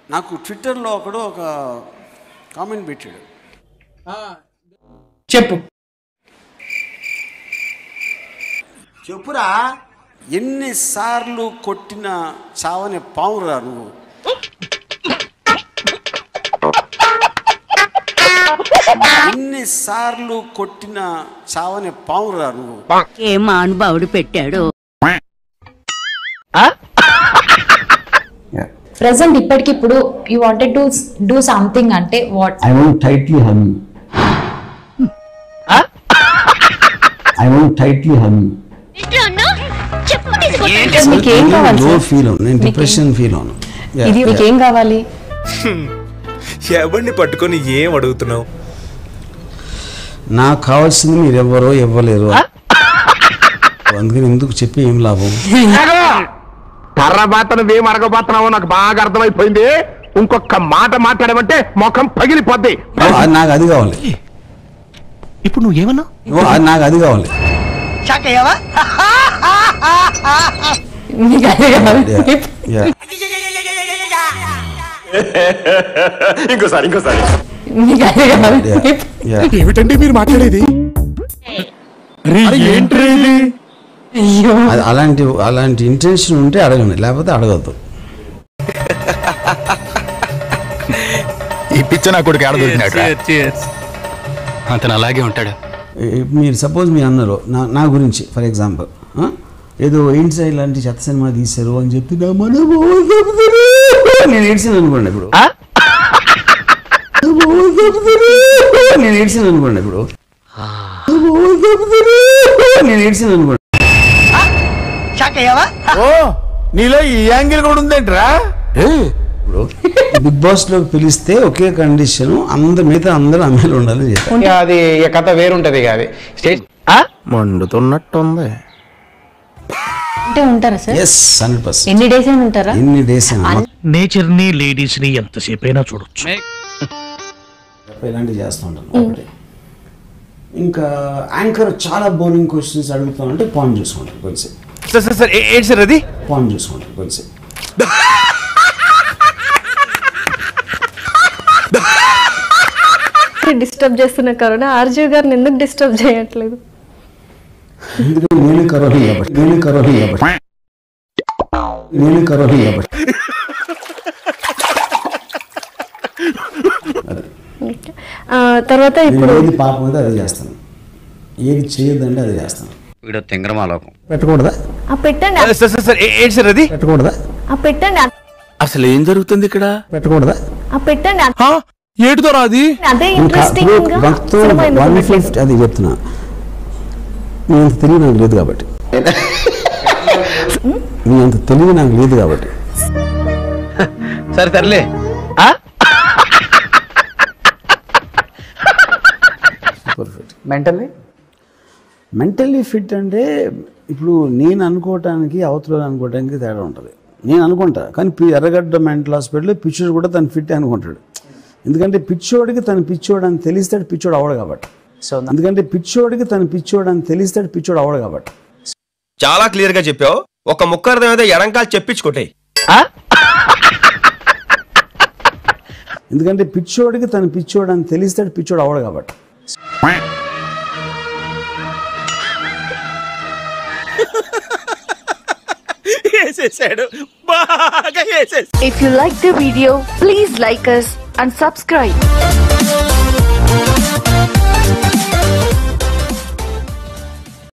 నాకు ట్విట్టర్లో ఒకడు ఒక కామెంట్ పెట్టాడు చెప్పు చెప్పురా ఎన్నిసార్లు కొట్టిన చావని పావురా నువ్వు ఎన్నిసార్లు కొట్టిన చావని పావురా నువ్వు ఏ మానుభావుడు పెట్టాడు ప్రెసెంట్ ఇప్పటికిప్పుడు you wanted to do something అంటే what I want tightly hug you. I want tightly hug you. మీకు ఏం కావాలి లో సార్ ఫీల్ అవును నేను డిప్రెషన్ ఫీల్ అవును ఇది మీకు ఏం కావాలి ఎవరిని పట్టుకొని ఏం అడుగుతున్నావు నాకు కావాల్సింది మీరు ఎవరో ఇవ్వలేరు అందుకని ఎందుకు చెప్పి ఏం లాభం కర్రబాతను వేం అడగబోతున్నావో నాకు బాగా అర్థమైపోయింది ఇంకొక మాట మాట్లాడమంటే ముఖం పగిలిపోద్ది ఆ, నాకు అది కావాలి ఇప్పుడు నువ్వేమన్నా ఓ, ఆ, నాకు అది కావాలి మీకు అదే కావాలి Yeah, yeah. ఇంకోసారి ఇంకోసారి మీకు అదే కావాలి Yeah, yeah. ఏమిటండి మీరు మాట్లాడేది అయ్యో అది అలాంటి అలాంటి ఇంటెన్షన్ ఉంటే అడగండి లేకపోతే అడగద్దు ఈ పిచ్చ నా కొడుకు ఆడ దొరికినాడు అతను అలాగే ఉంటాడు ఈ- మీరు సపోజ్ మీరు అన్నారు నా నా గురించి ఫర్ ఎగ్జాంపుల్ ఏదో ఏంటి సార్ ఇలాంటి చెత్త సినిమా తీశారు అని చెప్పి నా మనము నేను ఏడ్చాను అనుకోండి ఇప్పుడు నేను ఏడ్చాను అనుకోండి ఇప్పుడు నేను ఏడ్చాను అనుకోండి ఓ నీలో ఈ యాంగిల్ కూడా ఉందేంట్రా ఇప్పుడు బిగ్ బాస్ లో పిలిస్తే ఒకే కండిషన్ అందరు మిగతా అందరూ అమ్మాయిలు ఉండాలని చెప్పారు అది ఈ కథ వేరుంటది ఇక అది స్టేజ్ మండుతున్నట్టుంది అంటే ఉంటారా సార్ ఎస్ హండ్రెడ్ పర్సెంట్ ఎన్ని డేస్ అయినా ఉంటారా ఎన్ని డేస్ నేచర్ ని లేడీస్ ని ఎంతసేపు అయినా చూడొచ్చు ఇలాంటివి చేస్తూ ఉంటాను ఒకటి ఇంకా యాంకర్ చాలా బోరింగ్ క్వశ్చన్స్ అడుగుతామంటే పాన్ చూసుకుంటాను కొంచెం సార్ సార్ సార్ ఏంటి సార్ అది పాన్ చూసుకుంటాను కొంచెం డిస్టర్బ్ చేస్తున్న కరోనా ఆర్జీవ్ గారిని ఎందుకు డిస్టర్బ్ చేయట్లేదు ఎందుకంటే నేను కరోనా కాబట్టి నేను కరోనా కాబట్టి నేను కరోనా కాబట్టి ఆ, తర్వాత నేను ఇప్పుడు ఏది పాపం అయితే అది చేస్తాను ఏది చేయొద్దంటే అది చేస్తాను వీడు తింగరమాలోకం పెట్టకూడదా ఆ పెట్టండి సార్ సార్ సార్ ఏంటి సార్ అది పెట్టకూడదా ఆ పెట్టండి అసలు ఏం జరుగుతుంది ఇక్కడ పెట్టకూడదా ఆ పెట్టండి ఏటుతో రాది అదే ఇంట్రెస్టింగ్ గా భక్తులు సినిమా ఎందుకు వన్ పెట్టలేదు? ఫిఫ్టీ అది చెప్తున్నా మీ అంత తెలివి నాకు లేదు కాబట్టి మీ అంత తెలివి నాకు లేదు కాబట్టి సరే తరలే మెంటల్లీ మెంటల్లీ ఫిట్ అంటే ఇప్పుడు నేను అనుకోవటానికి అవతల అనుకోవటానికి తేడా ఉంటుంది నేను అనుకుంటా కానీ పి- ఎర్రగడ్డ మెంటల్ హాస్పిటల్లో పిచ్చోడు కూడా తను ఫిట్ అనుకుంటాడు ఎందుకంటే పిచ్చోడికి తను పిచ్చోడు అని తెలిస్తాడు పిచ్చోడు అవడు కాబట్టి సో ఎందుకంటే పిచ్చోడికి తను పిచ్చోడు అని తెలిస్తాడు పిచ్చోడు అవడు కాబట్టి చాలా క్లియర్ గా చెప్పావు ఒక ముక్క అర్థమైతే ఎడంకాలు చెప్పించుకోటే ఎందుకంటే పిచ్చోడికి తను పిచ్చోడు అని తెలిస్తాడు పిచ్చోడు అవడు కాబట్టి వేసేసాడు బాగా వేసేసాడు If you like the video, please like us and subscribe.